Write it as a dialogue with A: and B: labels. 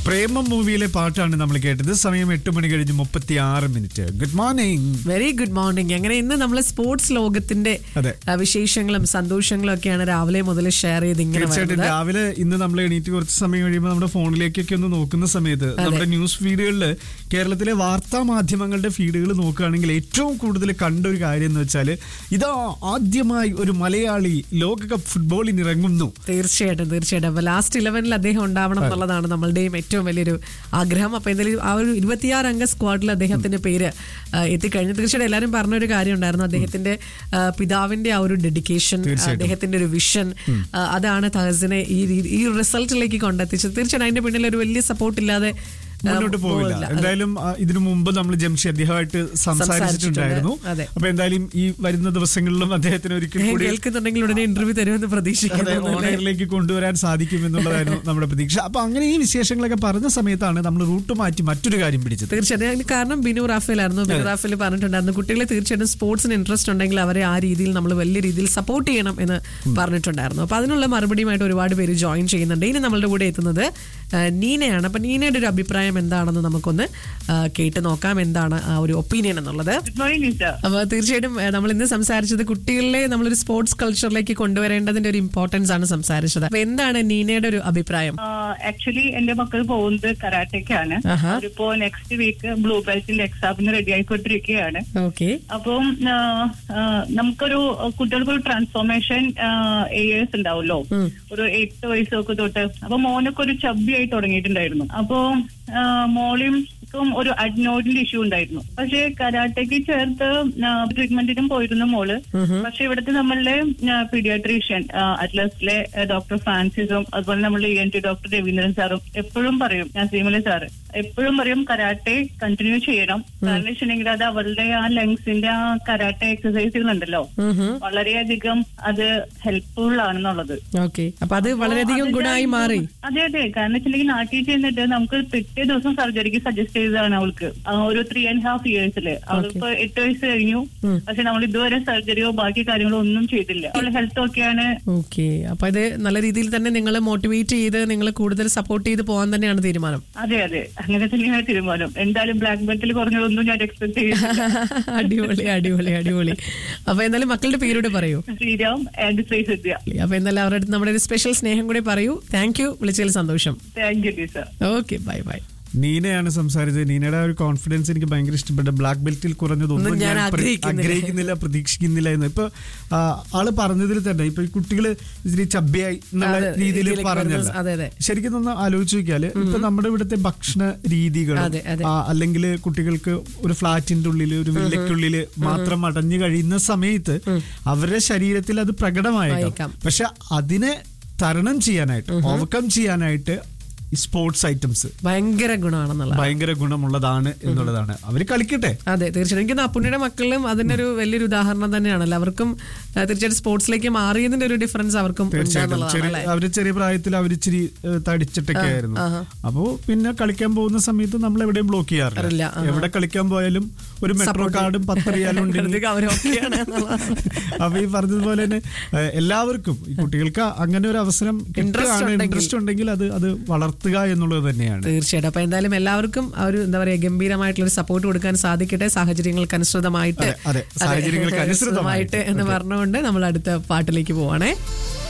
A: പ്രേമം മൂവിയിലെ പാട്ടാണ് നമ്മൾ കേട്ടത് സമയം എട്ട് മണി കഴിഞ്ഞ് മുപ്പത്തി ആറ് minute good morning
B: very good morning അങ്ങനെ ഇന്ന് നമ്മൾ സ്പോർട്സ് ലോകത്തിന്റെ
A: അതെ.
B: ആ, വിശേഷങ്ങളും സന്തോഷങ്ങളും ഒക്കെയാണ് രാവിലെ മുതൽ ഷെയർ ചെയ്ത് ഇങ്ങനെ
A: തീർച്ചയായിട്ടും
B: വരുന്നത്
A: രാവിലെ ഇന്ന് നമ്മൾ എണീറ്റ് കുറച്ച് സമയം കഴിയുമ്പോൾ നമ്മുടെ ഫോണിലേക്കൊക്കെ ഒന്ന് നോക്കുന്ന സമയത്ത് നമ്മുടെ ന്യൂസ് ഫീഡുകളിൽ കേരളത്തിലെ വാർത്താ മാധ്യമങ്ങളുടെ ഫീഡുകൾ നോക്കുകയാണെങ്കിൽ ഏറ്റവും കൂടുതൽ കണ്ട ഒരു കാര്യം എന്ന് വെച്ചാൽ ഇതാ ആദ്യമായി ഒരു മലയാളി ലോകകപ്പ് ഫുട്ബോളിന് ഇറങ്ങുന്നു
B: തീർച്ചയായിട്ടും തീർച്ചയായിട്ടും അപ്പൊ ലാസ്റ്റ് ഇലവനിൽ അദ്ദേഹം ഉണ്ടാവണം എന്നുള്ളതാണ് നമ്മളുടെയും ഏറ്റവും വലിയൊരു ആഗ്രഹം അപ്പൊ എന്തായാലും ആ ഒരു ഇരുപത്തിയാറ് അംഗ സ്ക്വാഡിൽ അദ്ദേഹത്തിന്റെ പേര് ആ, എത്തിക്കഴിഞ്ഞു തീർച്ചയായിട്ടും എല്ലാവരും പറഞ്ഞൊരു കാര്യം ഉണ്ടായിരുന്നു അദ്ദേഹത്തിന്റെ ആ, പിതാവിന്റെ ആ ഒരു ഡെഡിക്കേഷൻ അദ്ദേഹത്തിന്റെ ഒരു വിഷൻ അതാണ് തഹസിനെ ഈ രീതി- ഈ റിസൾട്ടിലേക്ക് കൊണ്ടെത്തിച്ചത് തീർച്ചയായിട്ടും അതിന്റെ പിന്നിൽ ഒരു വലിയ സപ്പോർട്ട് ഇല്ലാതെ ആ,
A: മുന്നോട്ട് പോകില്ല
B: പോകില്ല.
A: എന്തായാലും ആ, ഇതിനു മുമ്പ് നമ്മൾ ജംഷി അദ്ദേഹമായിട്ട് സംസാരിച്ചിട്ടുണ്ടായിരുന്നു
B: അതെ.
A: അപ്പൊ എന്തായാലും ഈ വരുന്ന ദിവസങ്ങളിലും അദ്ദേഹത്തിന് ഒരിക്കൽ കൂടി
B: കേൾക്കുന്നുണ്ടെങ്കിൽ ഉടനെ ഇന്റർവ്യൂ തരുമെന്ന്
A: അതെ,
B: പ്രതീക്ഷിക്കുന്നു
A: ഓൺലൈനിലേക്ക് കൊണ്ടുവരാൻ സാധിക്കും എന്നുള്ളതായിരുന്നു നമ്മുടെ പ്രതീക്ഷ അപ്പൊ അങ്ങനെ ഈ വിശേഷങ്ങളൊക്കെ പറഞ്ഞ സമയത്താണ് നമ്മൾ റൂട്ട് മാറ്റി മറ്റൊരു കാര്യം പിടിച്ചത്
B: തീർച്ചയായിട്ടും അതിന് കാരണം ബിനു റാഫേൽ ആയിരുന്നു ബിനു റാഫേൽ പറഞ്ഞിട്ടുണ്ടായിരുന്നു കുട്ടികളെ തീർച്ചയായിട്ടും സ്പോർട്സിന് ഇൻട്രസ്റ്റ് ഉണ്ടെങ്കിൽ അവരെ ആ രീതിയിൽ നമ്മൾ വലിയ രീതിയിൽ സപ്പോർട്ട് ചെയ്യണം എന്ന് പറഞ്ഞിട്ടുണ്ടായിരുന്നു അപ്പൊ അതിനുള്ള മറുപടിയുമായിട്ട് ഒരുപാട് പേര് ജോയിൻ ചെയ്യുന്നുണ്ട് ഇനി നമ്മളുടെ കൂടെ എത്തുന്നത് ആ, നീനയാണ് അപ്പൊ നീനയുടെ ഒരു അഭിപ്രായം എന്താണെന്ന് നമുക്കൊന്ന് ആ, കേട്ട് നോക്കാം എന്താണ് ആ ഒരു ഒപ്പീനിയൻ എന്നുള്ളത്
C: ഗുഡ് മോർണിംഗ് ടീച്ചർ
B: അപ്പൊ തീർച്ചയായിട്ടും ഏഹ്, നമ്മൾ ഇന്ന് സംസാരിച്ചത് കുട്ടികളെ നമ്മളൊരു സ്പോർട്സ് കൾച്ചറിലേക്ക് കൊണ്ടുവരേണ്ടതിന്റെ ഒരു ഇമ്പോർട്ടൻസ് ആണ് സംസാരിച്ചത് അപ്പൊ എന്താണ് നീനയുടെ ഒരു അഭിപ്രായം
C: ആക്ച്വലി എന്റെ മക്കൾ പോകുന്നത് കരാട്ടയ്ക്കാണ്
B: ആഹാ.
C: അവരിപ്പോ നെക്സ്റ്റ് വീക്ക് ബ്ലൂ ബെൽറ്റിന്റെ എക്സാമിന് റെഡി ആയിക്കൊണ്ടിരിക്കുകയാണ്
B: ഓക്കെ
C: അപ്പം ആ, ആ, നമുക്കൊരു കുട്ടികൾക്കൊരു ട്രാൻസ്ഫോർമേഷൻ ഏയേഴ്സ് ഉണ്ടാവുമല്ലോ ഒരു എട്ട് വയസ്സൊക്കെ തൊട്ട് അപ്പൊ മോനൊക്കെ ഒരു ചബ്ബിയായി തുടങ്ങിയിട്ടുണ്ടായിരുന്നു അപ്പോ ആ, മോളിയും ഒരു അഡ്നോയിഡിന്റെ ഇഷ്യൂ ഉണ്ടായിരുന്നു പക്ഷെ കരാട്ടയ്ക്ക് ചേർത്ത് ട്രീറ്റ്മെന്റിനും പോയിരുന്നു മോള് പക്ഷെ ഇവിടുത്തെ നമ്മളുടെ പീഡിയാട്രീഷ്യൻ അറ്റ്ലസിലെ ഡോക്ടർ ഫ്രാൻസിസും അതുപോലെ നമ്മളുടെ E N T doctor Raveendran സാറും എപ്പോഴും പറയും ഞാൻ സീമലെ സാറ് എപ്പോഴും പറയും കരാട്ടെ കണ്ടിന്യൂ ചെയ്യണം കാരണം വെച്ചിട്ടുണ്ടെങ്കിൽ അത് അവരുടെ ആ ലങ്സിന്റെ ആ കരാട്ടെ എക്സസൈസുകളുണ്ടല്ലോ വളരെയധികം അത് ഹെൽപ്ഫുൾ ആണെന്നുള്ളത്
B: ഓക്കെ അപ്പൊ അത് വളരെയധികം
C: അത്
B: ഗുണമായി
C: ഞാൻ-
B: മാറി
C: അതെ അതെ കാരണം വെച്ചിട്ടുണ്ടെങ്കിൽ നാട്ടിൽ ചെന്നിട്ട് നമുക്ക് പിറ്റേ ദിവസം സർജറിക്ക് സജസ്റ്റ് ചെയ്തതാണ് അവൾക്ക് ആ ഒരു ത്രീ ആൻഡ് ഹാഫ് ഇയേഴ്സില് അവളിപ്പോ എട്ട് വയസ്സ് കഴിഞ്ഞു പക്ഷെ നമ്മൾ ഇതുവരെ സർജറിയോ ബാക്കി കാര്യങ്ങളോ ഒന്നും ചെയ്തില്ല അവളുടെ ഹെൽത്ത് ഒക്കെയാണ്
B: ഓക്കെ അപ്പൊ ഇത് നല്ല രീതിയിൽ തന്നെ നിങ്ങൾ മോട്ടിവേറ്റ് ചെയ്ത് നിങ്ങൾ കൂടുതൽ സപ്പോർട്ട് ചെയ്ത് പോകാൻ തന്നെയാണ് തീരുമാനം
C: അതെ അതെ അങ്ങനെ തന്നെയാണ് തീരുമാനം എന്തായാലും ബ്ലാക്ക് ബെൽറ്റിൽ കുറഞ്ഞതൊന്നും ഞാൻ എക്സ്പെക്ട് ചെയ്യുന്നില്ല
B: അടിപൊളി അടിപൊളി അടിപൊളി അപ്പൊ എന്തായാലും മക്കളുടെ പേരോട് പറയൂ
C: ശ്രീരാം ആൻഡ് ശ്രീ സദ്യ
B: അപ്പൊ എന്തായാലും അവരുടെ അടുത്ത് നമ്മുടെ ഒരു സ്പെഷ്യൽ സ്നേഹം കൂടി പറയൂ താങ്ക് യു വിളിച്ചതിൽ സന്തോഷം
C: thank you teacher
B: okay bye bye
A: നീനയാണ് സംസാരിച്ചത് നീനയുടെ ആ ഒരു കോൺഫിഡൻസ് എനിക്ക് ഭയങ്കര ഇഷ്ടപ്പെട്ടു ബ്ലാക്ക് ബെൽറ്റിൽ കുറഞ്ഞതൊന്നും
B: ഒന്നും ഞാൻ
A: ഞാൻ പ്ര-
B: ആഗ്രഹിക്കുന്നില്ല.
A: ആഗ്രഹിക്കുന്നില്ല പ്രതീക്ഷിക്കുന്നില്ല എന്ന് ഇപ്പൊ ആ, ആള് പറഞ്ഞതിൽ തന്നെ ഇപ്പൊ ഈ കുട്ടികള് ഇച്ചിരി ചബ്ബയായി എന്നുള്ള
B: അതെ,
A: രീതിയിൽ
B: ഇതിലേക്ക്
A: പറഞ്ഞല്ലോ
B: വരുന്നത് അതെ, അതെ.
A: ശരിക്കും ഒന്ന് ആലോചിച്ച് നോക്കിയാല് ഇപ്പൊ നമ്മുടെ ഇവിടുത്തെ ഭക്ഷണ രീതികൾ
B: അതെ, അതെ.
A: അല്ലെങ്കിൽ കുട്ടികൾക്ക് ഒരു ഫ്ലാറ്റിന്റെ ഉള്ളിൽ ഒരു വില്ലയ്ക്കുള്ളിൽ മാത്രം അടഞ്ഞു കഴിയുന്ന സമയത്ത് അവരുടെ ശരീരത്തിൽ അത് പ്രകടമായേക്കാം
B: ആയേക്കാം.
A: പക്ഷെ അതിനെ തരണം ചെയ്യാനായിട്ട് ഓവർകം ചെയ്യാനായിട്ട് ഈ സ്പോർട്സ് ഐറ്റംസ്
B: ഭയങ്കര ഗുണമാണെന്നുള്ള
A: ഭയങ്കര ഗുണമുള്ളതാണ് എന്നുള്ളതാണ് അവര് കളിക്കട്ടെ
B: അതെ തീർച്ചയായും എനിക്ക് തോന്നുന്നു അപ്പുണ്ണിയുടെ മക്കളും അതിന്റെ ഒരു വലിയൊരു ഉദാഹരണം തന്നെയാണല്ലോ അവർക്കും ആ, തീർച്ചയായിട്ടും സ്പോർട്സിലേക്ക് മാറിയതിന്റെ ഒരു ഡിഫറൻസ് അവർക്കും
A: തീർച്ചയായിട്ടും
B: ഉണ്ടെന്നുള്ളതാണ്
A: ചെറിയ
B: അല്ലേ?
A: അവര് ചെറിയ പ്രായത്തിൽ അവരിച്ചിരി ഏഹ്, തടിച്ചിട്ടൊക്കെ ആയിരുന്നു അപ്പോ പിന്നെ കളിക്കാൻ പോകുന്ന സമയത്ത് നമ്മൾ എവിടെയും ബ്ലോക്ക്
B: ഇല്ല,
A: ചെയ്യാറില്ല
B: ആഹാ.
A: എവിടെ കളിക്കാൻ പോയാലും ഒരു മെട്രോ
B: Support
A: കാർഡും പത്ത് റിയാലും ഉണ്ടെങ്കിൽ
B: അധികം അവരൊക്കെയാണ് എന്നുള്ളതാണ്.
A: അപ്പൊ ഈ പറഞ്ഞതുപോലെ തന്നെ ഏഹ്, എല്ലാവർക്കും ഈ കുട്ടികൾക്ക് അങ്ങനെ ഒരു അവസരം
B: Interest ഉണ്ടെങ്കിൽ.
A: ഇൻട്രസ്റ്റ് ഉണ്ടെങ്കിൽ അത് അത് വളർത്തുക എന്നുള്ളത് തന്നെയാണ്
B: തീർച്ചയായിട്ടും അപ്പൊ എന്തായാലും എല്ലാവർക്കും ആ ഒരു എന്താ പറയാ ഗംഭീരമായിട്ടുള്ള ഒരു സപ്പോർട്ട് കൊടുക്കാൻ സാധിക്കട്ടെ സാഹചര്യങ്ങൾക്ക് അനുസൃതമായിട്ട്
A: അതെ, അതെ. സാഹചര്യങ്ങൾക്ക് അനുസൃതമായിട്ട്.
B: എന്ന് പറഞ്ഞുകൊണ്ട് നമ്മൾ അടുത്ത പാട്ടിലേക്ക് പോവാണേ